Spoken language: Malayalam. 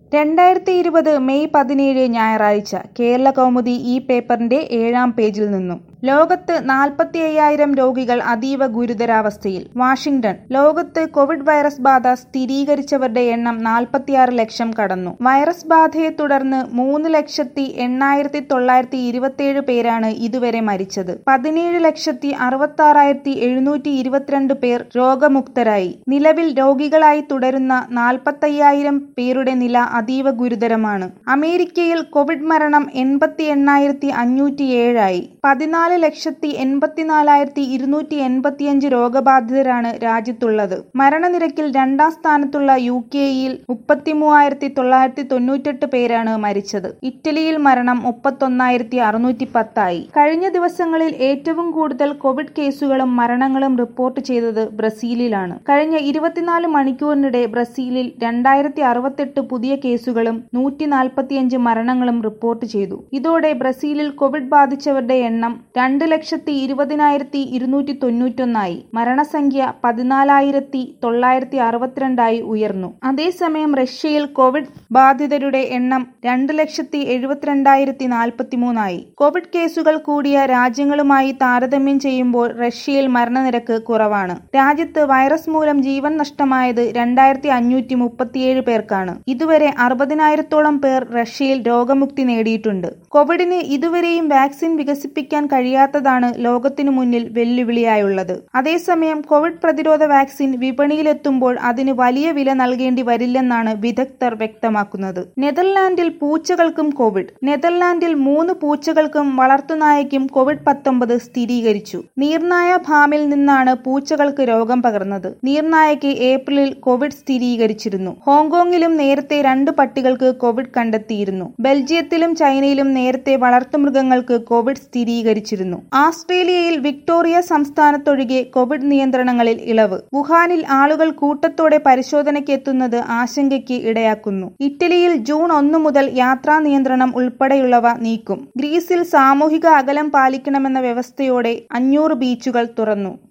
രണ്ടായിരത്തി ഇരുപത് മെയ് പതിനേഴ് ഞായറാഴ്ച കേരള കൗമുദി ഈ പേപ്പറിന്റെ ഏഴാം പേജിൽ നിന്നും ലോകത്ത് നാൽപ്പത്തി അയ്യായിരം രോഗികൾ അതീവ ഗുരുതരാവസ്ഥയിൽ വാഷിംഗ്ടൺ ലോകത്ത് കോവിഡ് വൈറസ് ബാധ സ്ഥിരീകരിച്ചവരുടെ എണ്ണം നാൽപ്പത്തിയാറ് ലക്ഷം കടന്നു വൈറസ് ബാധയെ തുടർന്ന് മൂന്ന് ലക്ഷത്തി എണ്ണായിരത്തി തൊള്ളായിരത്തി ഇരുപത്തിയേഴ് പേരാണ് ഇതുവരെ മരിച്ചത് പതിനേഴ് ലക്ഷത്തി അറുപത്തി ആറായിരത്തി എഴുന്നൂറ്റി ഇരുപത്തിരണ്ട് പേർ രോഗമുക്തരായി നിലവിൽ രോഗികളായി തുടരുന്ന നാൽപ്പത്തയ്യായിരം പേരുടെ നില അതീവ ഗുരുതരമാണ് അമേരിക്കയിൽ കോവിഡ് മരണം എൺപത്തി എണ്ണായിരത്തി അഞ്ഞൂറ്റി ഏഴായി പതിനാല് ലക്ഷത്തി എൺപത്തിനാലായിരത്തി ഇരുന്നൂറ്റി എൺപത്തിയഞ്ച് രോഗബാധിതരാണ് രാജ്യത്തുള്ളത് മരണനിരക്കിൽ രണ്ടാം സ്ഥാനത്തുള്ള യു കെയിൽ മുപ്പത്തിമൂവായിരത്തി തൊള്ളായിരത്തി തൊണ്ണൂറ്റെട്ട് പേരാണ് മരിച്ചത് ഇറ്റലിയിൽ മരണം മുപ്പത്തൊന്നായിരത്തി അറുന്നൂറ്റി പത്തായി കഴിഞ്ഞ ദിവസങ്ങളിൽ ഏറ്റവും കൂടുതൽ കോവിഡ് കേസുകളും മരണങ്ങളും റിപ്പോർട്ട് ചെയ്തത് ബ്രസീലിലാണ് കഴിഞ്ഞ ഇരുപത്തിനാല് മണിക്കൂറിനിടെ ബ്രസീലിൽ രണ്ടായിരത്തി അറുപത്തെട്ട് പുതിയ കേസുകളും നൂറ്റി നാൽപ്പത്തിയഞ്ച് മരണങ്ങളും റിപ്പോർട്ട് ചെയ്തു ഇതോടെ ബ്രസീലിൽ കോവിഡ് ബാധിച്ചവരുടെ എണ്ണം രണ്ട് ലക്ഷത്തി ഇരുപതിനായിരത്തി ഇരുന്നൂറ്റി തൊണ്ണൂറ്റൊന്നായി മരണസംഖ്യ പതിനാലായിരത്തി തൊള്ളായിരത്തി അറുപത്തിരണ്ടായി ഉയർന്നു അതേസമയം റഷ്യയിൽ കോവിഡ് ബാധിതരുടെ എണ്ണം രണ്ട് ലക്ഷത്തി എഴുപത്തിരണ്ടായിരത്തി നാൽപ്പത്തിമൂന്നായി കോവിഡ് കേസുകൾ കൂടിയ രാജ്യങ്ങളുമായി താരതമ്യം ചെയ്യുമ്പോൾ റഷ്യയിൽ മരണനിരക്ക് കുറവാണ് രാജ്യത്ത് വൈറസ് മൂലം ജീവൻ നഷ്ടമായത് രണ്ടായിരത്തി അഞ്ഞൂറ്റി മുപ്പത്തിയേഴ് പേർക്കാണ് ഇതുവരെ അറുപതിനായിരത്തോളം പേർ റഷ്യയിൽ രോഗമുക്തി നേടിയിട്ടുണ്ട് കോവിഡിന് ഇതുവരെയും വാക്സിൻ വികസിപ്പിക്കാൻ കഴിയാത്തതാണ് ലോകത്തിനു മുന്നിൽ വെല്ലുവിളിയായുള്ളത് അതേസമയം കോവിഡ് പ്രതിരോധ വാക്സിൻ വിപണിയിലെത്തുമ്പോൾ അതിന് വലിയ വില നൽകേണ്ടി വരില്ലെന്നാണ് വിദഗ്ധർ വ്യക്തമാക്കുന്നത് നെതർലാൻഡിൽ പൂച്ചകൾക്കും കോവിഡ് നെതർലാൻഡിൽ മൂന്ന് പൂച്ചകൾക്കും വളർത്തുനായയ്ക്കും കോവിഡ് പത്തൊമ്പത് സ്ഥിരീകരിച്ചു നീർനായ ഫാമിൽ നിന്നാണ് പൂച്ചകൾക്ക് രോഗം പകർന്നത് നീർനായയ്ക്ക് ഏപ്രിലിൽ കോവിഡ് സ്ഥിരീകരിച്ചിരുന്നു ഹോങ്കോങ്ങിലും നേരത്തെ രണ്ട് പട്ടികൾക്ക് കോവിഡ് കണ്ടെത്തിയിരുന്നു ബെൽജിയത്തിലും ചൈനയിലും നേരത്തെ വളർത്തുമൃഗങ്ങൾക്ക് കോവിഡ് സ്ഥിരീകരിച്ചിരുന്നു ആസ്ട്രേലിയയിൽ വിക്ടോറിയ സംസ്ഥാനത്തൊഴികെ കോവിഡ് നിയന്ത്രണങ്ങളിൽ ഇളവ് വുഹാനിൽ ആളുകൾ കൂട്ടത്തോടെ പരിശോധനയ്ക്ക് എത്തുന്നത് ആശങ്കയ്ക്ക് ഇടയാക്കുന്നു ഇറ്റലിയിൽ ജൂൺ ഒന്നു മുതൽ യാത്രാ നിയന്ത്രണം ഉൾപ്പെടെയുള്ളവ നീക്കും ഗ്രീസിൽ സാമൂഹിക അകലം പാലിക്കണമെന്ന വ്യവസ്ഥയോടെ അഞ്ഞൂറ് ബീച്ചുകൾ തുറന്നു